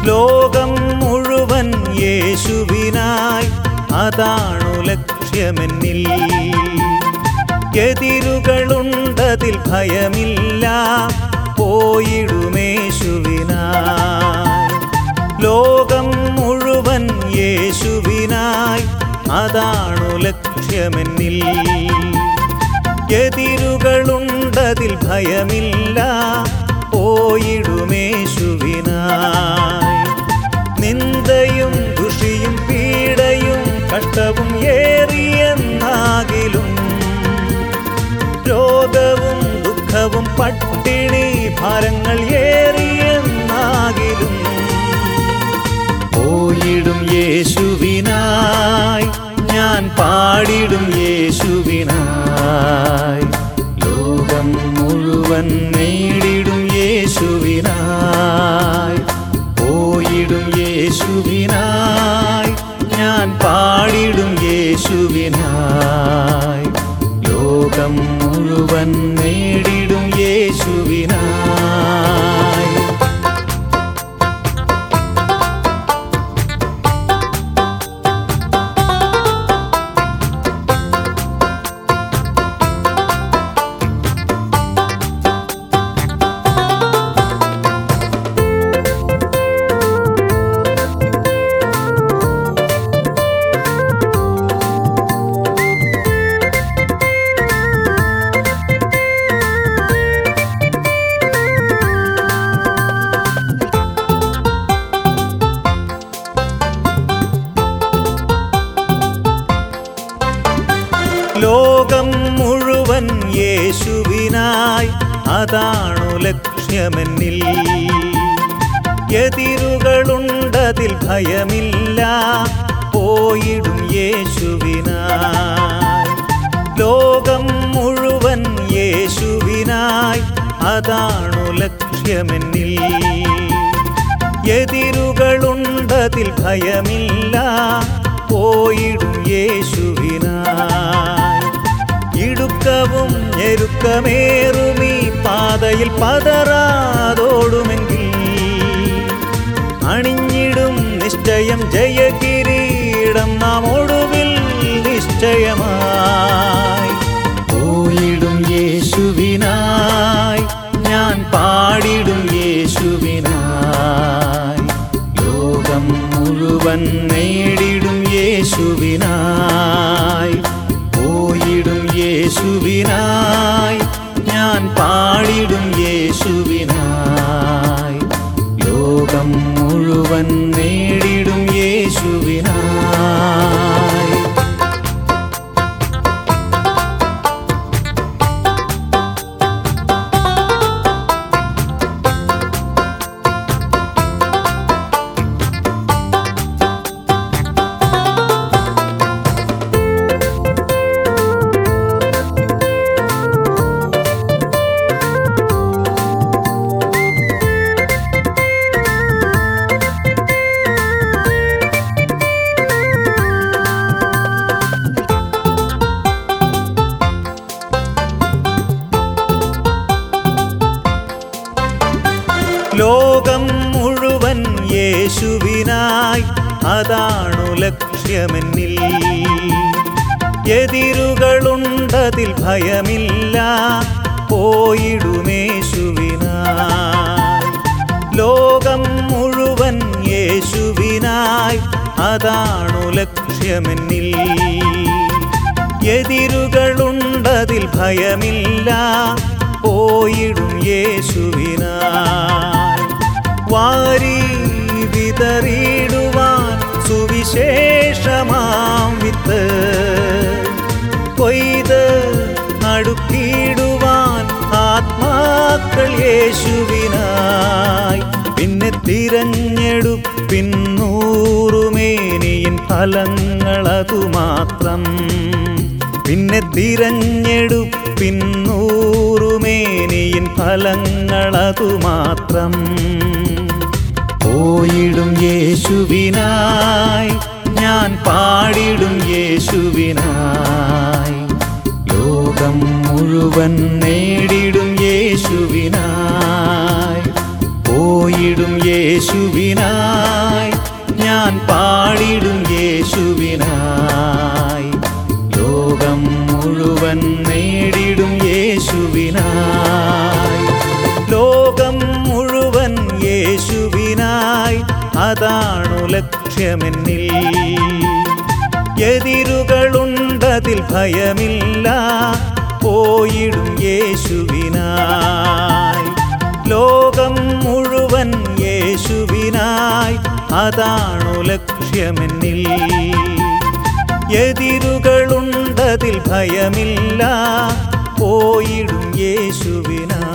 ലോകം മുഴുവൻ യേശുവിനായി അതാണു ലക്ഷ്യമെന്നിൽ എതിരുകളുണ്ടതിൽ ഭയമില്ല പോയിടുമേശുവിനായി ലോകം മുഴുവൻ യേശുവിനായി അതാണു ലക്ഷ്യമെന്നിൽ എതിരുകളുണ്ടതിൽ ഭയമില്ല പോയിടുമേശുവിനായി നിന്ദയും ദുഷിയും പീഡയും കഷ്ടവും ഏറിയെന്നാകിലും രോഗവും ദുഃഖവും പട്ടിണി ഭാരങ്ങൾ ഏറിയെന്നാകിലും പോയിടും യേശുവിനായി ഞാൻ പാടിടും യേശുവിനായി ലോകം മുഴുവൻ നേടിടും യേശുവിനായി പോയിടും യേശുവിനായി ഞാൻ പാടിടും യേശുവിനായി ലോകം മുഴുവൻ നേടിടും യേശുവിനായി ലോകം മുഴുവൻ യേശുവിനായി അതാണു ലക്ഷ്യമെന്നിൽ എതിരുകളുണ്ടതിൽ ഭയമില്ല പോയിടും യേശുവിനായി ലോകം മുഴുവൻ യേശുവിനായി അതാണു ലക്ഷ്യമെന്നിൽ എതിരുകളുണ്ടതിൽ ഭയമില്ല പോയിടും യേശുവിനായി ഇടുക്കവും ഞെരുക്കമേറുമീ പാതയിൽ പതറാതോടുമെങ്കിൽ അണിഞ്ഞിടും നിശ്ചയം ജയകിരീടം നാം ഒടുവിൽ നിശ്ചയമായി പോയിടും യേശുവിനായി ഞാൻ പാടിടും യേശുവിനായി ലോകം മുഴുവൻ നേടിടും യേശുവിനായി പോയിടും യേശുവിനായി ഞാൻ പാടിടും യേശുവിനായി ലോകം മുഴുവൻ നേടിടും യേശുവിനായി ലോകം മുഴുവൻ യേശുവിനായി അതാണു ലക്ഷ്യമെന്നിൽ എതിരുകളുണ്ടതിൽ ഭയമില്ല പോയിടുമേശുവിനായി ലോകം മുഴുവൻ യേശുവിനായി അതാണു ലക്ഷ്യമെന്നിൽ എതിരുകളുണ്ടതിൽ ഭയമില്ല പോയിടും യേശുവിനായി വാരി വിതറിയിടുവാൻ സുവിശേഷമാം വിത്ത് കൊയ്ത് അടുക്കിടുവാൻ ആത്മാക്കൾ യേശുവിനായി പിന്നെ തിരഞ്ഞെടുപ്പിൻ നൂറുമേനിയിൻ ഫലങ്ങളതു മാത്രം പിന്നെ തിരഞ്ഞെടുപ്പിൻ നൂറുമേനിയിൻ ഫലങ്ങളതു മാത്രം പോയിടും യേശുവിനായി ഞാൻ പാടിടും യേശുവിനായി ലോകം മുഴുവൻ നേടിടും യേശുവിനായി പോയി നേടിടും യേശുവിനായി ഞാൻ പാടിടും യേശുവിനായി ലോകം മുഴുവൻ നേടിടും യേശുവിനായി ലോകം മുഴുവൻ യേശുവിനായി അതാണു ലക്ഷ്യമെന്നിൽ എതിരുകളുണ്ടതിൽ ഭയമില്ല പോയിടും യേശുവിനായി ലോകം മുഴുവൻ യേശുവിനായി അതാണു ലക്ഷ്യമെന്നിൽ എതിരുകളുണ്ടതിൽ ഭയമില്ല പോയിടും യേശുവിനായി